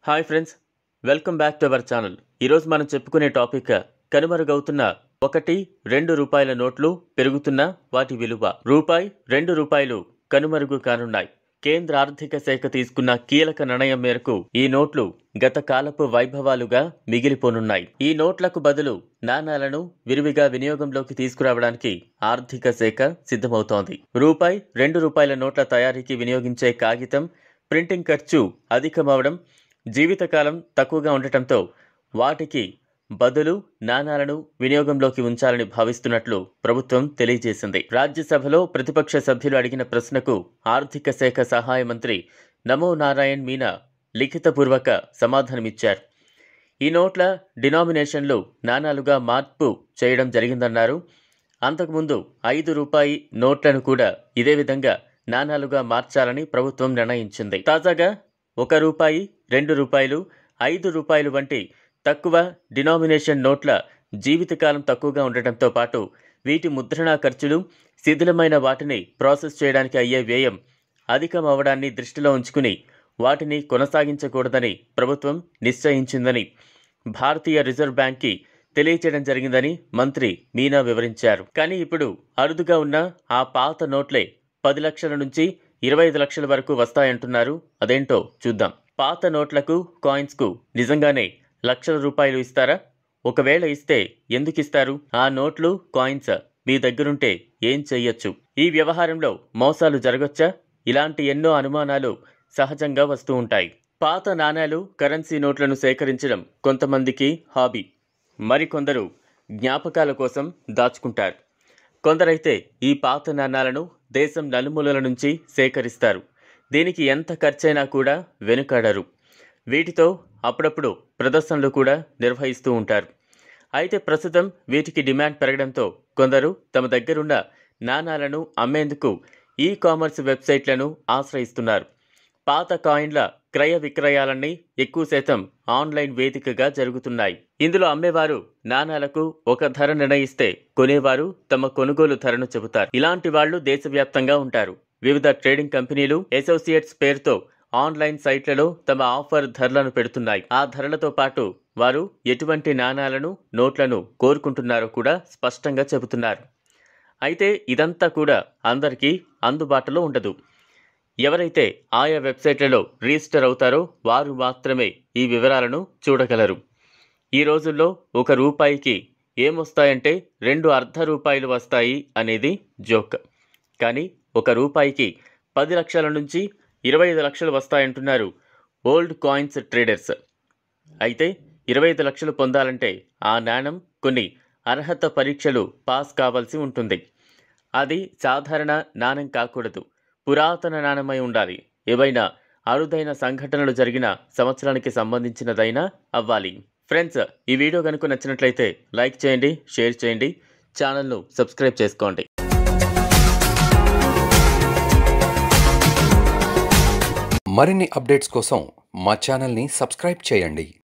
hi friends welcome back to our channel ఈరోజు మనం చెప్పుకునే టాపిక్ కనుమరుగవుతున్న ఒకటి రెండు రూపాయల నోట్లు పెరుగుతున్న వాటి విలువ రూపాయి రెండు రూపాయలు కనుమరుగు కానున్నాయి కేంద్ర ఆర్థిక శాఖ తీసుకున్న కీలక నిర్ణయం మేరకు ఈ నోట్లు గత కాలపు వైభవాలుగా మిగిలిపోనున్నాయి ఈ నోట్లకు బదులు నాణాలను విరివిగా వినియోగంలోకి తీసుకురావడానికి ఆర్థిక శాఖ సిద్ధమవుతోంది రూపాయి రెండు రూపాయల నోట్ల తయారీకి వినియోగించే కాగితం ప్రింటింగ్ ఖర్చు అధికమవడం జీవితకాలం తక్కువగా ఉండటంతో వాటికి బదులు నాణాలను వినియోగంలోకి ఉంచాలని భావిస్తున్నట్లు ప్రభుత్వం తెలియజేసింది రాజ్యసభలో ప్రతిపక్ష సభ్యులు అడిగిన ప్రశ్నకు ఆర్థిక శాఖ సహాయ మంత్రి నమో నారాయణ్ మీనా లిఖితపూర్వక సమాధానమిచ్చారు ఈ నోట్ల డినామినేషన్లు నాణాలుగా మార్పు చేయడం జరిగిందన్నారు అంతకుముందు ఐదు రూపాయి నోట్లను కూడా ఇదే విధంగా నాణాలుగా మార్చాలని ప్రభుత్వం నిర్ణయించింది తాజాగా ఒక రూపాయి రెండు రూపాయలు ఐదు రూపాయలు వంటి తక్కువ డినామినేషన్ నోట్ల జీవితకాలం తక్కువగా ఉండటంతో పాటు వీటి ముద్రణా ఖర్చులు శిథిలమైన వాటిని ప్రాసెస్ చేయడానికి అయ్యే వ్యయం అధికం అవడాన్ని దృష్టిలో ఉంచుకుని వాటిని కొనసాగించకూడదని ప్రభుత్వం నిశ్చయించిందని భారతీయ రిజర్వ్ బ్యాంక్కి తెలియచేయడం జరిగిందని మంత్రి మీనా వివరించారు కానీ ఇప్పుడు అరుదుగా ఉన్న ఆ పాత నోట్లే పది లక్షల నుంచి ఇరవై ఐదు లక్షల వరకు వస్తాయంటున్నారు అదేంటో చూద్దాం పాత నోట్లకు కాయిన్స్కు నిజంగానే లక్షల రూపాయలు ఇస్తారా ఒకవేళ ఇస్తే ఎందుకు ఇస్తారు ఆ నోట్లు కాయిన్స్ మీ దగ్గరుంటే ఏం చెయ్యొచ్చు ఈ వ్యవహారంలో మోసాలు జరగొచ్చా ఇలాంటి ఎన్నో అనుమానాలు సహజంగా వస్తూ ఉంటాయి పాత నాణేలు కరెన్సీ నోట్లను సేకరించడం కొంతమందికి హాబీ మరికొందరు జ్ఞాపకాల కోసం దాచుకుంటారు కొందరైతే ఈ పాత నాణాలను దేశం నలుమూలల నుంచి సేకరిస్తారు దీనికి ఎంత ఖర్చైనా కూడా వెనుకాడరు వీటితో అప్పుడప్పుడు ప్రదర్శనలు కూడా నిర్వహిస్తూ ఉంటారు అయితే ప్రస్తుతం వీటికి డిమాండ్ పెరగడంతో కొందరు తమ దగ్గరున్న నాణాలను అమ్మేందుకు ఈ కామర్స్ వెబ్సైట్లను ఆశ్రయిస్తున్నారు పాత కాయిన్ల క్రయ విక్రయాలన్నీ ఎక్కువ శాతం ఆన్లైన్ వేదికగా జరుగుతున్నాయి ఇందులో అమ్మేవారు నాణాలకు ఒక ధర నిర్ణయిస్తే కొనేవారు తమ కొనుగోలు ధరను చెబుతారు ఇలాంటి వాళ్లు దేశవ్యాప్తంగా ఉంటారు వివిధ ట్రేడింగ్ కంపెనీలు అసోసియేట్స్ పేరుతో ఆన్లైన్ సైట్లలో తమ ఆఫర్ ధరలను పెడుతున్నాయి ఆ ధరలతో పాటు వారు ఎటువంటి నాణాలను నోట్లను కోరుకుంటున్నారో కూడా స్పష్టంగా చెబుతున్నారు అయితే ఇదంతా కూడా అందరికీ అందుబాటులో ఉండదు ఎవరైతే ఆయా వెబ్సైట్లలో రిజిస్టర్ అవుతారో వారు మాత్రమే ఈ వివరాలను చూడగలరు ఈ రోజుల్లో ఒక రూపాయికి ఏమొస్తాయంటే రెండు అర్ధ రూపాయలు వస్తాయి అనేది జోక్ కానీ ఒక రూపాయికి పది లక్షల నుంచి ఇరవై ఐదు లక్షలు వస్తాయంటున్నారు ఓల్డ్ కాయిన్స్ ట్రేడర్స్ అయితే ఇరవై ఐదు లక్షలు పొందాలంటే ఆ నాణం కొన్ని అర్హత పరీక్షలు పాస్ కావాల్సి ఉంటుంది అది సాధారణ నాణం కాకూడదు పురాతన నాణమై ఉండాలి ఏవైనా అరుదైన సంఘటనలు జరిగిన సంవత్సరానికి సంబంధించినదైనా అవ్వాలి ఫ్రెండ్స్ ఈ వీడియో కనుక నచ్చినట్లయితే లైక్ చేయండి షేర్ చేయండి ఛానల్ను సబ్స్క్రైబ్ చేసుకోండి మరిన్ని అప్డేట్స్ కోసం మా ఛానల్ని సబ్స్క్రైబ్ చేయండి